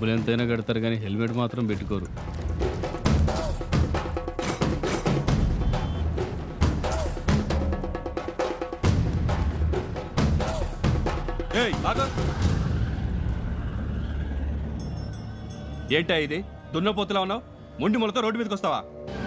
డబ్బులు ఎంతైనా కడతారు కానీ హెల్మెట్ మాత్రం పెట్టుకోరు ఏయ్ ఆగు. ఏంటా ఇది దున్నపోతులా ఉన్నావు మొండి మొలతో రోడ్డు మీదకి వస్తావా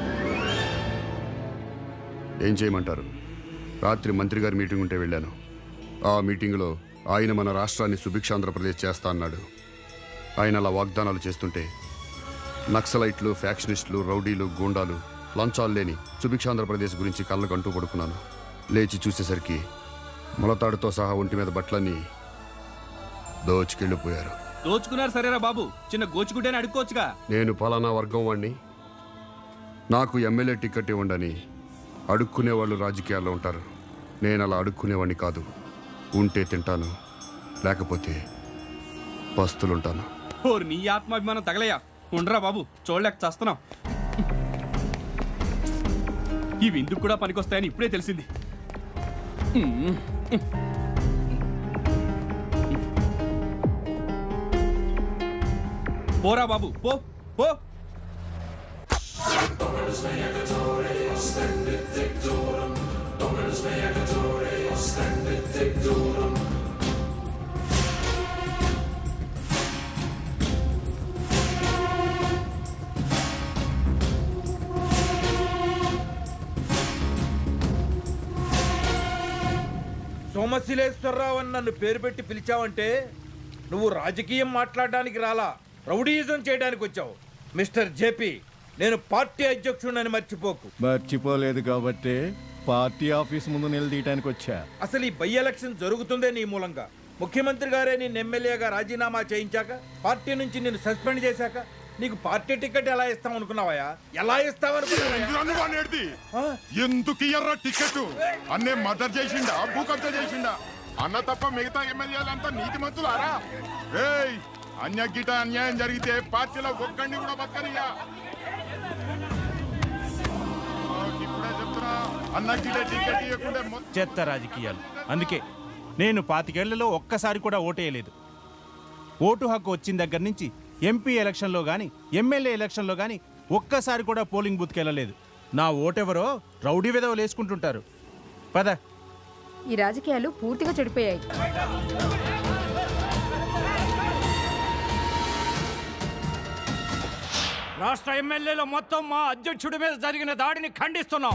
ఏం చేయమంటారు రాత్రి మంత్రి గారి మీటింగ్ ఉంటే వెళ్ళాను ఆ మీటింగ్లో ఆయన మన రాష్ట్రాన్ని సుభిక్షాంధ్రప్రదేశ్ చేస్తా అన్నాడు ఆయన అలా వాగ్దానాలు చేస్తుంటే నక్సలైట్లు ఫ్యాక్షనిస్టులు రౌడీలు గూండాలు లంచాలు లేని సుభిక్షాంధ్రప్రదేశ్ గురించి కళ్ళకంటూ పడుకున్నాను లేచి చూసేసరికి మొలతాడుతో సహా ఒంటి మీద బట్టలన్నీ దోచుకెళ్ళిపోయారు దోచుకున్నారు సరేరా బాబు చిన్న గోచుకుంటేనే అడుక్కోవచ్చుగా నేను పలానా వర్గం వాణ్ణి నాకు ఎమ్మెల్యే టికెట్ ఇవ్వండని అడుక్కునే వాళ్ళు రాజకీయాల్లో ఉంటారు నేను అలా అడుక్కునేవాడిని కాదు ఉంటే తింటాను లేకపోతే పస్తులుంటాను ఓరి నీ ఆత్మాభిమానం తగలయ్యా ఉండరా బాబు చూడలేక చస్తున్నాం ఇవి ఇందుకు కూడా పనికొస్తాయని ఇప్పుడే తెలిసింది పోరా బాబు పో పో సోమశిలేశ్వరరావు అని నన్ను పేరు పెట్టి పిలిచావంటే నువ్వు రాజకీయం మాట్లాడడానికి రాలా రౌడీయిజం చేయడానికి వచ్చావు మిస్టర్ జేపీ నేను పార్టీ అధ్యక్షుడిని మర్చిపోకు మర్చిపోలేదు కాబట్టి పార్టీ ఆఫీస్ ముందు నిలదీయటానికి వచ్చా అసలు ఈ బై ఎలక్షన్ జరుగుతుందే నీ మూలంగా ముఖ్యమంత్రి గారే నేను ఎమ్మెల్యేగా రాజీనామా చేయించాక పార్టీ నుంచి నేను సస్పెండ్ చేశాక నీకు పార్టీ టికెట్ ఎలా ఇస్తాం అనుకున్నావా ఎలా ఇస్తావనుకున్నావా ఆ? ఎందుకు ఇయ్యర్రా టికెట్ అన్నే మర్డర్ చేసిండా భూ కబ్జా చేసిండా అన్న తప్ప మిగతా ఎమ్మెల్యేలంతా నీతిమంతులారా ఏయ్ అన్య గిట అన్యాయం జరిగితే పార్టీలో ఒక్కడిని కూడా బతకనియా ఇప్పుడే చెప్తున్నా అన్న గిట టికెట్ ఇవ్వకుంటే మొత్తం చెత్త రాజకీయాలు అందుకే నేను పాతికేళ్లలో ఒక్కసారి కూడా ఓటేయలేదు ఓటు హక్కు వచ్చిన దగ్గర నుంచి ఎంపీ ఎలక్షన్లో కానీ ఎమ్మెల్యే ఎలక్షన్లో కానీ ఒక్కసారి కూడా పోలింగ్ బూత్కి వెళ్ళలేదు నా ఓటెవరో రౌడీ విధవలు వేసుకుంటుంటారు పద ఈ రాజకీయాలు పూర్తిగా చెడిపోయాయి రాష్ట్ర ఎమ్మెల్యేలు మొత్తం మా అధ్యక్షుడి మీద జరిగిన దాడిని ఖండిస్తున్నాం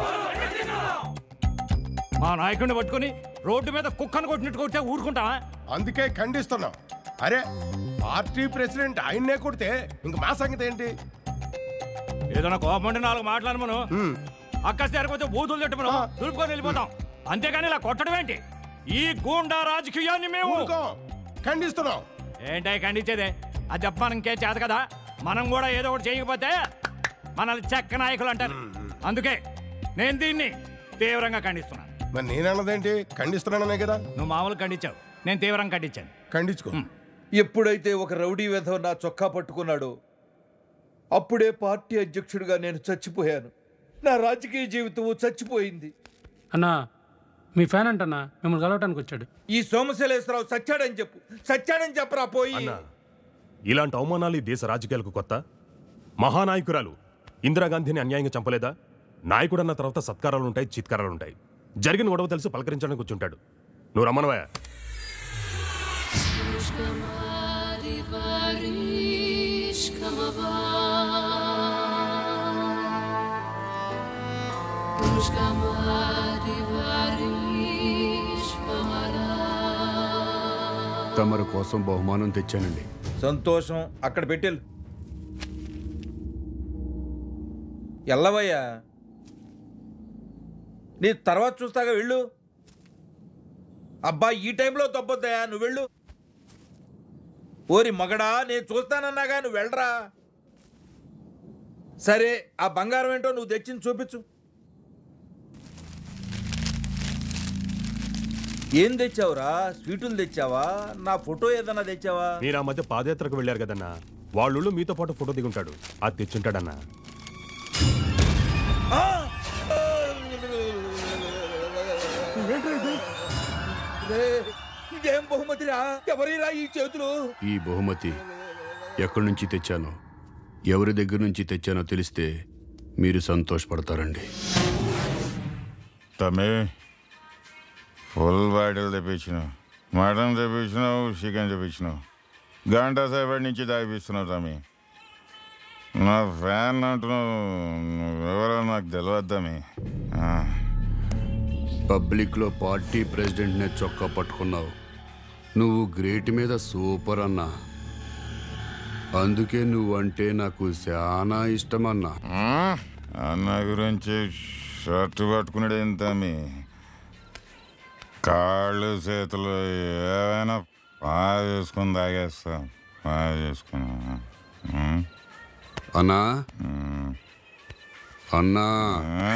మా నాయకుడిని పట్టుకుని రోడ్డు మీద కుక్కను కొట్టినట్టు కొడితే ఊరుకుంటావా అందుకే ఖండిస్తున్నాం అరే పార్టీ ప్రెసిడెంట్ ఆయన్నే కొడితే ఇంక మా సంగతి ఏంటి ఏదైనా కోపండి నాలుగు మాట్లాడమను అక్కసి జరిగిపోతే బూతులు తిట్టమను దులుపుకొని వెళ్ళిపోతాం అంతేగాని ఇలా కొట్టడం ఏంటి ఈ గూండా రాజకీయాన్ని మేము ఊరుకో ఖండిస్తున్నాం ఏంటై ఖండించేదే అది చెప్ప మనకే చేత కదా మనం కూడా ఏదో ఒకటి చేయకపోతే మనల్ని చెక్క నాయకులు అంటారు అందుకే నేను దీన్ని తీవ్రంగా ఖండిస్తున్నాను మరి నేనన్నదేంటి ఖండిస్తున్నాననే కదా నువ్వు మామూలు ఖండించావు నేను తీవ్రంగా ఖండించాను ఖండించుకో ఎప్పుడైతే ఒక రౌడీ వెధవ నా చొక్కా పట్టుకున్నాడో అప్పుడే పార్టీ అధ్యక్షుడిగా నేను చచ్చిపోయాను నా రాజకీయ జీవితం చచ్చిపోయింది అన్నా మీ ఫ్యాన్ అంటన్నా మిమ్మల్ని కలవటానికి వచ్చాడు ఈ సోమశైలేశ్వరరావు సచ్చాడని చెప్పు సచ్చాడని చెప్పరా పోయి ఇలాంటి అవమానాలు ఈ దేశ రాజకీయాలకు కొత్త మహానాయకురాలు ఇందిరాగాంధీని అన్యాయంగా చంపలేదా నాయకుడన్న తర్వాత సత్కారాలు ఉంటాయి చిత్కారాలు ఉంటాయి జరిగిన గొడవ తెలిసి పలకరించడానికి కూర్చుంటాడు నువ్వు రమ్మనవా తమరి కోసం బహుమానం తెచ్చానండి సంతోషం అక్కడ పెట్టెళ్ళు ఎల్లవయ్యా నీ తర్వాత చూస్తాగా వెళ్ళు అబ్బా ఈ టైంలో తప్పొద్దయా నువ్వు వెళ్ళు ఓరి మగడా నేను చూస్తానన్నాగా నువ్వు వెళ్ళరా సరే ఆ బంగారం ఏంటో నువ్వు తెచ్చింది చూపించు ఏం తెచ్చావురా స్వీటులు తెచ్చావా నా ఫోటో ఏదన్నా తెచ్చావా మీరు ఆ మధ్య పాదయాత్రకు వెళ్ళారు కదన్నా వాళ్ళు మీతో పాటు ఫోటో దిగుంటాడు అది తెచ్చుంటాడన్నా రే, ఇదేం బహుమతిరా ఎవరిరా ఈ చేతులు ఈ బహుమతి ఎక్కడి నుంచి తెచ్చానో ఎవరి దగ్గర నుంచి తెచ్చానో తెలిస్తే మీరు సంతోషపడతారండి తమ్మి ఫుల్ బాటిల్ తెప్పించినావు మటన్ తెప్పించినావు చికెన్ తెప్పించినావు గంట సేపటి నుంచి తాగిపిస్తున్నావు తమ్మి నా ఫ్యాన్ అంటున్నావు ఎవరో నాకు తెలియదు తమ్మి ఆ. పబ్లిక్లో పార్టీ ప్రెసిడెంట్నే చొక్కా పట్టుకున్నావు నువ్వు గ్రేట్ మీద సూపర్ అన్నా అందుకే నువ్వంటే నాకు చాలా ఇష్టమన్నా ఆ? అన్న గురించి షర్ట్ పట్టుకున్నాడు ఏం తమ్మి కాళ్ళు చేతులు ఏవైనా బాగా చేసుకుని తాగేస్తా బాగా చేసుకుని ఉం? అన్నా ఉం. అన్నా ఆ?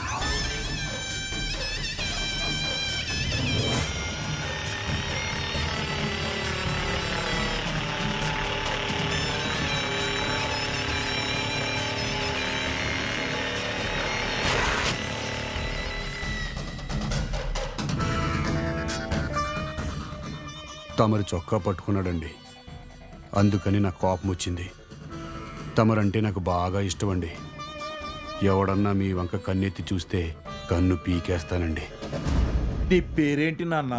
తమరు చొక్కా పట్టుకున్నాడండి అందుకని నాకు కోపం వచ్చింది తమరంటే నాకు బాగా ఇష్టమండి ఎవడన్నా మీ వంక కన్నెత్తి చూస్తే కన్ను పీకేస్తానండి నీ పేరేంటి నాన్న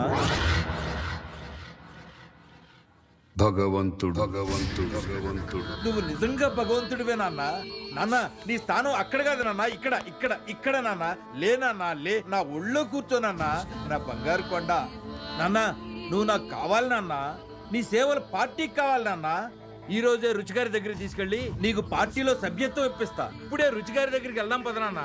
భగవంతుడు భగవంతుడు భగవంతుడు నువ్వు నిజంగా భగవంతుడివే నాన్న నాన్న నీ స్థానం అక్కడ కాదు నాన్న ఇక్కడ ఇక్కడ ఇక్కడ నాన్న లే నాన్న లే నా ఒళ్ళో కూర్చోనన్నా నా బంగారు కొండ నాన్న నువ్వు నాకు కావాలి నాన్న నీ సేవలు పార్టీకి కావాలి నాన్న ఈ రోజే రుచిగారి దగ్గరికి తీసుకెళ్ళి నీకు పార్టీలో సభ్యత్వం ఇప్పిస్తా ఇప్పుడే రుచిగారి దగ్గరికి వెళ్దాం పద నాన్న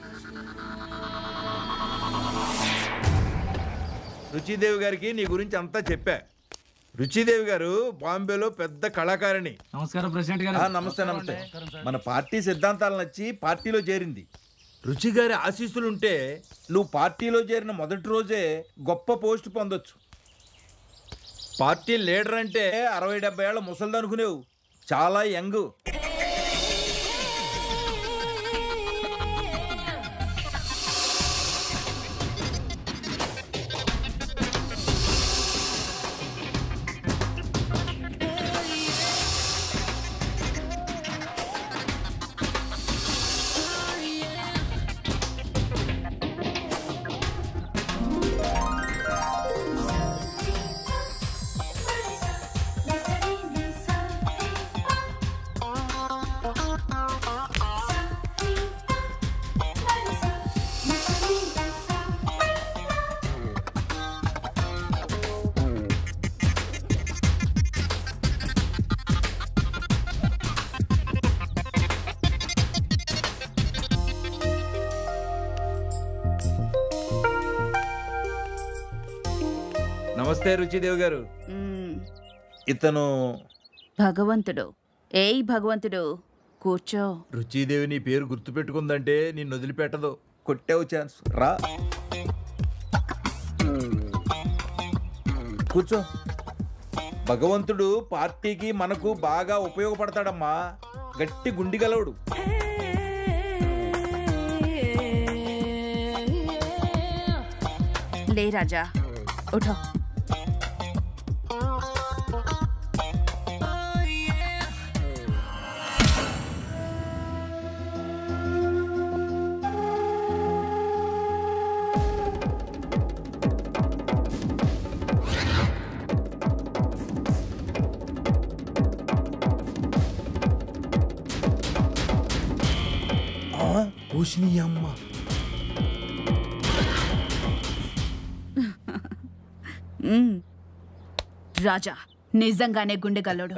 రుచిదేవి గారికి నీ గురించి అంతా చెప్పా రుచిదేవి గారు బాంబేలో పెద్ద కళాకారిణి నమస్కారం ప్రెసిడెంట్ ఆ, నమస్తే నమస్తే మన పార్టీ సిద్ధాంతాలు నచ్చి పార్టీలో చేరింది రుచి గారి ఆశీస్సులుంటే నువ్వు పార్టీలో చేరిన మొదటి రోజే గొప్ప పోస్ట్ పొందొచ్చు పార్టీ లీడర్ అంటే అరవై డెబ్బై ఏళ్ళ ముసలిది అనుకునేవు చాలా యంగ్ నమస్తే రుచిదేవి గారు మ్మ్. ఇతను భగవంతుడు ఏయ్ భగవంతుడు కూర్చో రుచిదేవి నీ పేరు గుర్తుపెట్టుకుందంటే నిన్ను వదిలిపెట్టదు కొట్టావు ఛాన్స్ రా కూర్చో భగవంతుడు పార్టీకి మనకు బాగా ఉపయోగపడతాడమ్మా గట్టి గుండి గలవుడు లే రాజా ఉఠో పూసిని అమ్మ మ్మ్. రాజా నిజంగానే గుండెగల్లోడు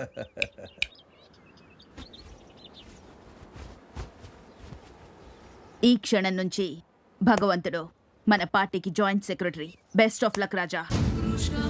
ఈ క్షణం నుంచి భగవంతుడు మన పార్టీకి joint secretary best of luck Raja